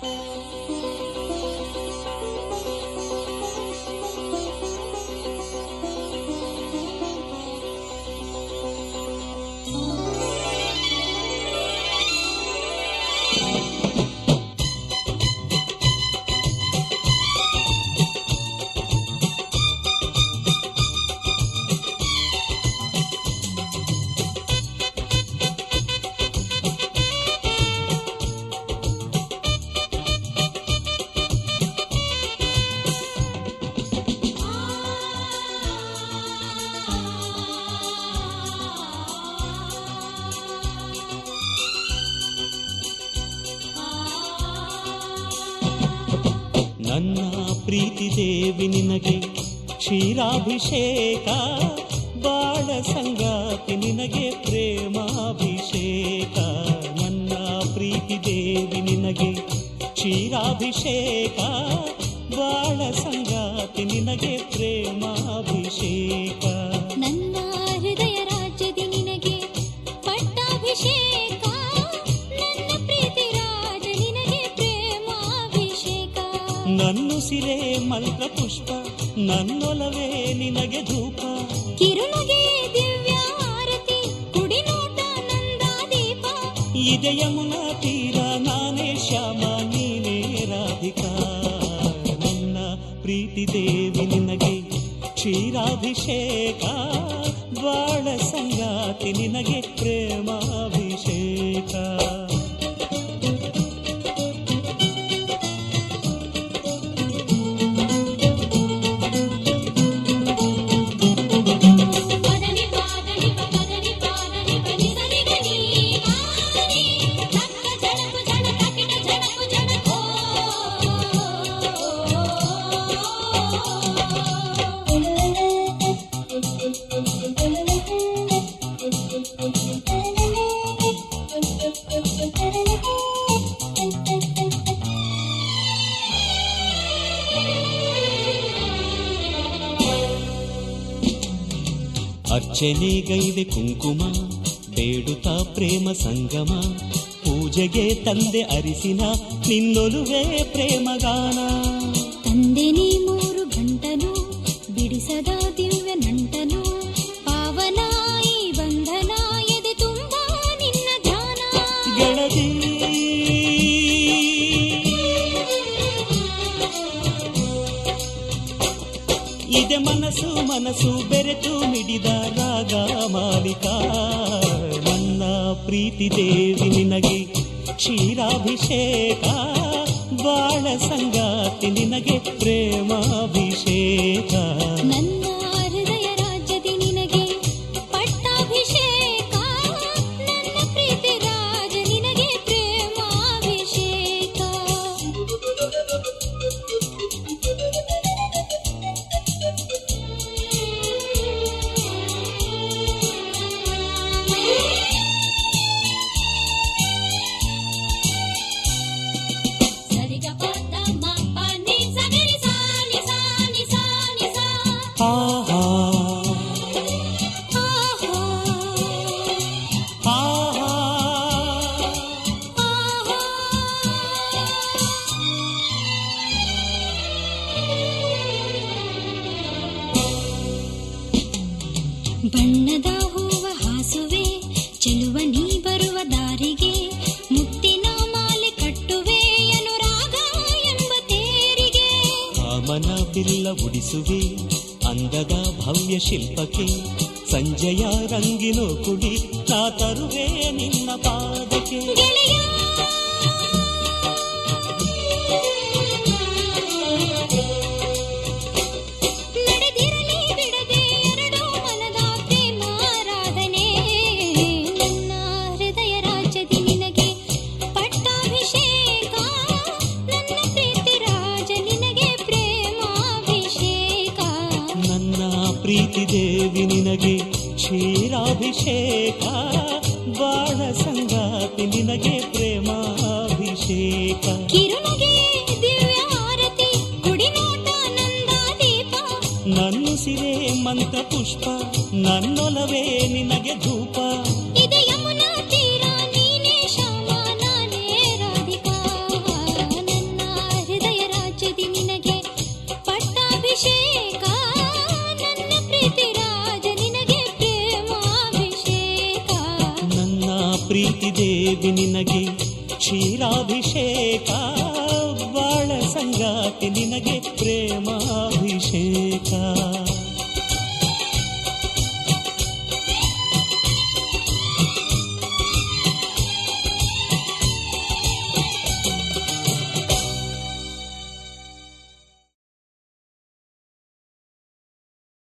ನನ್ನ ಪ್ರೀತಿ ದೇವಿ ನಿನಗೆ ಕ್ಷೀರಾಭಿಷೇಕ ಬಾಳ ಸಂಗಾತಿ ನಿನಗೆ ಪ್ರೇಮಾಭಿಷೇಕ ನನ್ನ ಪ್ರೀತಿ ದೇವಿ ನಿನಗೆ ಕ್ಷೀರಾಭಿಷೇಕ ಬಾಳ ಸಂಗಾತಿ ನಿನಗೆ ಪ್ರೇಮಾಭಿಷೇಕ ನನ್ನ ಹೃದಯ ರಾಜ್ಯದಿ ನಿನಗೆ ಪಟ್ಟಾಭಿಷೇಕ ನನ್ನ ಪ್ರೀತಿ ರಾಜ ನಿನಗೆ ಪ್ರೇಮಾಭಿಷೇಕ ನನ್ನುಸಿರೇ ಮಂತ್ರ ಪುಷ್ಪ ನನ್ನೊಲವೇ ನಿನಗೆ ಧೂಪ ಕಿರುನಗೆ ದಿವ್ಯ ಆರತಿ ಕುಡಿನೋಟ ನಂದಾದೀಪ ಇದೆ ಯಮುನಾ ತೀರ ನಾನೇ ಶ್ಯಾಮ ನೀನೇ ರಾಧಿಕಾ ನನ್ನ ಪ್ರೀತಿ ದೇವಿ ನಿನಗೆ ಕ್ಷೀರಾಭಿಷೇಕ ಬಾಳ ಸಂಗಾತಿ ನಿನಗೆ ಪ್ರೇಮಾಭಿಷೇಕ ಪದನಿ ಪಾದನಿ ಪದನಿ ಪಾದನಿ ಪನಿ ಸರಿ ಗನಿ ಆನಿ ತಕ್ಕ ಜಡಕು ಜಡ ತಕಿಟ ಜಡಕು ಜಡಕೋ ಅರ್ಚನೆಗೈದೆ ಕುಂಕುಮ ಬೇಡುತ್ತಾ ಪ್ರೇಮ ಸಂಗಮ ಪೂಜೆಗೆ ತಂದೆ ಅರಿಸಿನ ನಿನ್ನೊಲುವೆ ಪ್ರೇಮಗಾನ ತಂದೆ ನೀ ಮೂರು ಗಂಟನು ಬಿಡಿಸದ ದಿವ್ಯ ನಂಟನು ಪಾವನಾಯಿ ಬಂಧನ ಎದೆ ತುಂಬ ನಿನ್ನ ಧ್ಯಾನ ಗೆಳತಿ ಇದೆ ಮನಸ್ಸು ಮನಸ್ಸು ಬೆರೆತು ಮಿಡಿದ ರಾಗ ಮಾಲಿಕ ನನ್ನ ಪ್ರೀತಿ ದೇವಿ ನಿನಗೆ ಕ್ಷೀರಾಭಿಷೇಕ ಬಾಳ ಸಂಗಾತಿ ನಿನಗೆ ಪ್ರೇಮಾಭಿಷೇಕ ನನ್ನ ಹೃದಯ ರಾಜ್ಯದಿ ನಿನಗೆ ಪಟ್ಟಾಭಿಷೇಕ ನನ್ನ ಪ್ರೀತಿ ರಾಜ ನಿನಗೆ ಪ್ರೇಮಾಭಿಷೇಕ ಸರಿಗ ಪದ ಮಪ ನಿ ಸಗರಿ ಸಾ ನಿ ಸಾ ನಿ ಸಾ ನಿ ಸಾ ಆಹಾ ಆಹಾ ಆಹಾ ಬಣ್ಣದ ಹೂವ ಹಾಸುವೆ ಚೆಲುವ ನೀ ಬರುವ ದಾರಿಗೆ ಮುತ್ತಿನ ಮಾಲೆ ಕಟ್ಟುವೆ ಅನುರಾಗ ಎಂಬ ತೇರಿಗೆ ಕಾಮನ ಬಿಲ್ಲ ಉಡಿಸುವೆ ಅಂದದ ಭವ್ಯ ಶಿಲ್ಪಕ್ಕೆ ಸಂಜೆಯ ರಂಗಿನೋ ಕುಡಿ ನಾ ತರುವೆ ನಿನ್ನ ಪಾದಕ್ಕೆ ಗೆಳೆಯ ನಡೆದಿರಲಿ ಬಿಡದೆ ಎರಡು ಮನದ ಪ್ರೇಮಾರಾಧನೆ ನನ್ನ ಹೃದಯ ರಾಜ್ಯದಿ ನಿನಗೆ ಪಟ್ಟಾಭಿಷೇಕ ನನ್ನ ಪ್ರೀತಿ ರಾಜ ನಿನಗೆ ಪ್ರೇಮಾಭಿಷೇಕ ನನ್ನ ಪ್ರೀತಿ ದೇವಿ ನಿನಗೆ ಕ್ಷೀರಾಭಿಷೇಕ ಬಾಳ ಸಂಗಾತಿ ನಿನಗೆ ಪ್ರೇಮಾಭಿಷೇಕ ಕಿರುನಗೆ ದಿವ್ಯ ಆರತಿ ಕುಡಿನೋಟ ನಂದಾದೀಪ ನನ್ನುಸಿರೇ ಮಂತ್ರ ಪುಷ್ಪ ನನ್ನೊಲವೇ ನಿನಗೆ ಧೂಪ ಇದು ಯಮುನಾ ತೀರ ನೀನೇ ಶ್ಯಾಮ ನಾನೇ ರಾಧಿಕಾ ನನ್ನ ದೇವಿ ನಿನಗೆ ಕ್ಷೀರಾಭಿಷೇಕ ಬಾಳ ಸಂಗಾತಿ ನಿನಗೆ ಪ್ರೇಮಾಭಿಷೇಕ